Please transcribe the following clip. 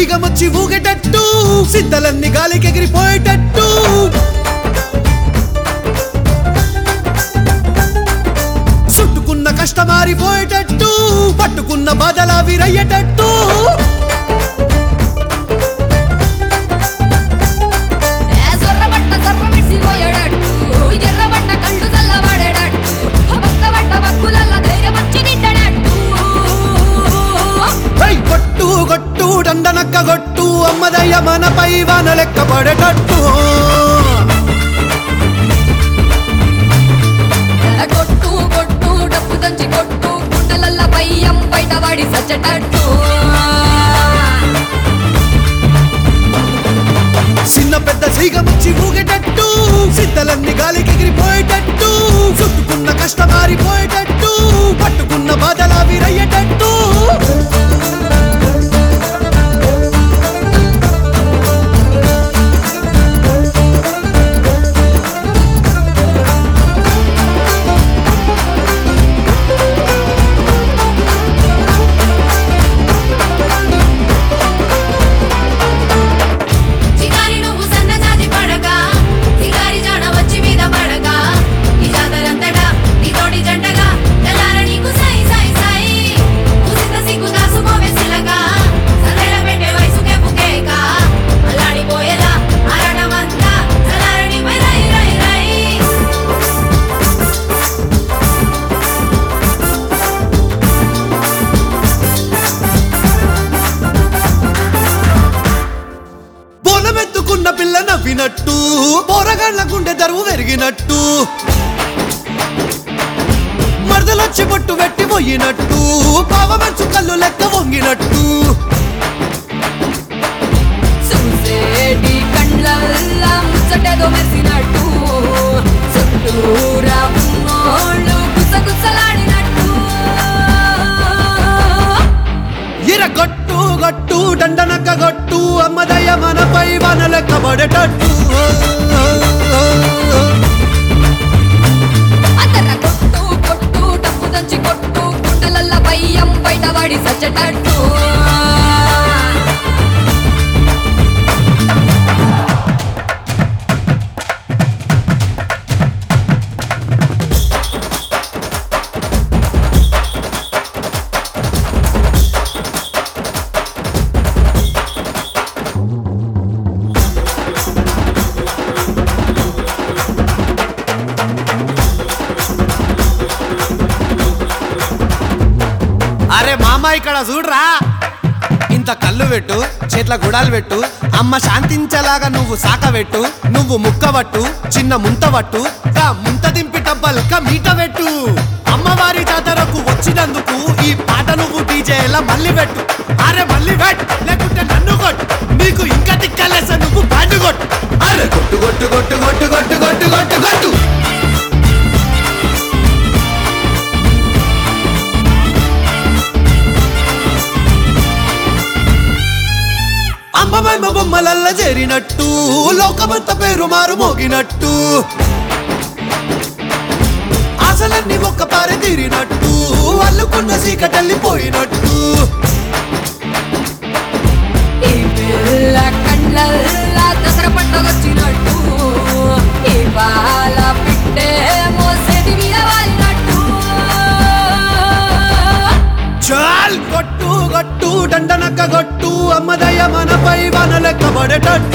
సీగమొచ్చి ఊగేటట్టు సిద్ధలన్నీ గాలికి ఎగిరిపోయేటట్టు చుట్టుకున్న కష్టమారిపోయేటట్టు పట్టుకున్న బాధలా విరయ్యేటట్టు సొర్రబట్ట సర్వ మిడిసిపోయేటట్టు ఎర్రబట్ట కళ్ళు చల్లబడేటట్టు బక్కబట్ట బక్కులల్ల ధైర్యం వచ్చి నిండనట్టు హై కొట్టు కొట్టు దండనక్క కొట్టు అమ్మదయ్య మనపై వాన లెక్క పడేటట్టు కొట్టు కొట్టు డప్పు దంచి కొట్టు గుండెలల్ల పయ్యం బయటపడి సచ్చటట్టు చిన్న పెద్ద సీగమొచ్చి ఊగేటట్టు సిద్ధలన్నీ గాలికి ఎగిరిపోయేటట్టు చుట్టుకున్న కష్టమారిపోయేటట్టు పట్టుకున్న బాధలా విరయ్యేటట్టు చిగారి నువ్వు సన్నజాజి పడగా చిగారి జాడ వచ్చి మీద పడగా ఈ జాతరంతటా నీ తోటి జంటగా తెల్లార నీకు సై సై సై ఉసిత సిగ్గు దాసుకోవే సిలగా సరేల పెట్టే వయసుకే బుకేక అల్లాడిపోయేలా ఆరాటమంతా తెల్లారని రై రై రై బోనమెత్తుకున్న పిల్ల నవ్వినట్టు పోరగాళ్ళ గుండె దరువు పెరిగినట్టు మరదలొచ్చి బొట్టు పెట్టి పోయినట్టు పావమంచు కళ్ళు లెక్క వంగినట్టు చూసేటి కండ్లల్లా ముచ్చటేదో మెరిసినట్టు చుట్టూరా ఉన్నోళ్ళు గుసగుసలాడినట్టు ఇర గొట్టు గొట్టు దండనక్క గొట్టు అమ్మదయ్య మనపై వన లెక్క పడేటట్టు అందర కొట్టు కొట్టు డప్పు దంచి కొట్టు గుండెలల్ల పయ్యం బయటపడి సచ్చటట్టు అరే మామ ఇక్కడ చూడరా ఇంత కళ్ళు పెట్టు చేట్ల గుడాలు పెట్టు అమ్మ శాంతించేలాగా నువ్వు సాకబెట్టు నువ్వు ముక్కబట్టు చిన్న ముంతబట్టు గా ముంత దింపి టబ్బల్క మీట పెట్టు అమ్మవారి జాతరకు వచ్చినందుకు ఈ పాట నువ్వు డీజేలా మళ్ళీ పెట్టు అరే మళ్ళీ పెట్టు లేకుంటే నన్ను కొట్టు నీకు ఇంకా తిక్కలేస నువ్వు బ్యాండ్ కొట్టు అరే కొట్టు కొట్టు కొట్టు కొట్టు కొట్టు కొట్టు కొట్టు కొట్టు అమ్మమ్మ బొమ్మలల్ల చేరినట్టు లోకమంత పేరు మారు మోగినట్టు ఆశలన్నీ ఒక్క పారి తీరినట్టు అల్లుకున్న సీకటల్లిపోయినట్టు ఈ పిల్ల కండ్లల్లా దసరా పండుగ వచ్చినట్టు ఈ పాల పిట్టే మోసేది మీద వాలినట్టు చాల్ కొట్టు కొట్టు దండనక్క కొట్టు అమ్మదయ్య మనపై వన లెక్క పడేటట్టు